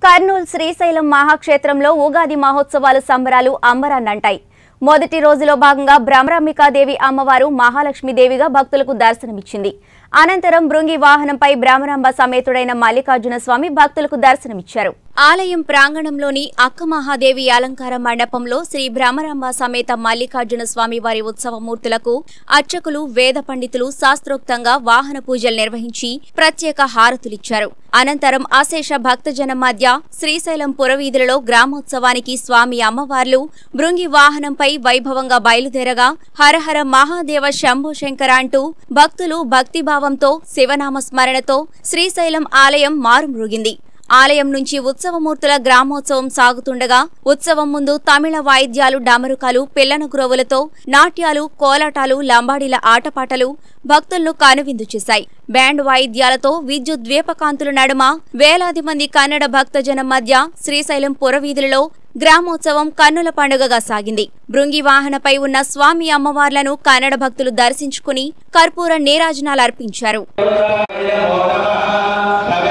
కర్నూలు శ్రీశైలం మహాక్షేత్రంలో ఉగాది మహోత్సవాలు సంబరాలు అంబరాన్నంటాయి మొదటి రోజులో భాగంగా భ్రమరాంబికాదేవి అమ్మవారు మహాలక్ష్మీదేవిగా భక్తులకు దర్శనమిచ్చింది అనంతరం భృంగి వాహనంపై భ్రమరాంబ సమేతుడైన మల్లికార్జున స్వామి భక్తులకు దర్శనమిచ్చారు ఆలయం ప్రాంగణంలోని అక్క మహాదేవి అలంకార మండపంలో శ్రీ భ్రమరాంబ సమేత మల్లికార్జున స్వామి వారి ఉత్సవ మూర్తులకు అర్చకులు వేద పండితులు శాస్త్రోక్తంగా వాహన పూజలు నిర్వహించి ప్రత్యేక హారతులిచ్చారు అనంతరం అశేష భక్తజనం మధ్య శ్రీశైలం పురవీధులలో గ్రామోత్సవానికి స్వామి అమ్మవార్లు భృంగి వాహనంపై వైభవంగా బయలుదేరగా హరహర మహాదేవ శంభో శంకర అంటూ భక్తులు భక్తిభావంతో శివనామ స్మరణతో శ్రీశైలం ఆలయం మారుమ్రోగింది ఆలయం నుంచి ఉత్సవమూర్తుల గ్రామోత్సవం సాగుతుండగా ఉత్సవం ముందు తమిళ వాయిద్యాలు డమరుకాలు పిల్లన గురవులతో నాట్యాలు కోలాటాలు లంబాడీల ఆటపాటలు భక్తులను కనువిందు చేశాయి బ్యాండ్ వాయిద్యాలతో విద్యుత్ ద్వీపకాంతుల నడుమ వేలాది మంది కన్నడ భక్తజనం మధ్య శ్రీశైలం పురవీధులలో గ్రామోత్సవం కన్నుల పండుగగా సాగింది భృంగి వాహనపై ఉన్న స్వామి అమ్మవార్లను కన్నడ భక్తులు దర్శించుకుని కర్పూర నీరాజనాలు అర్పించారు సగ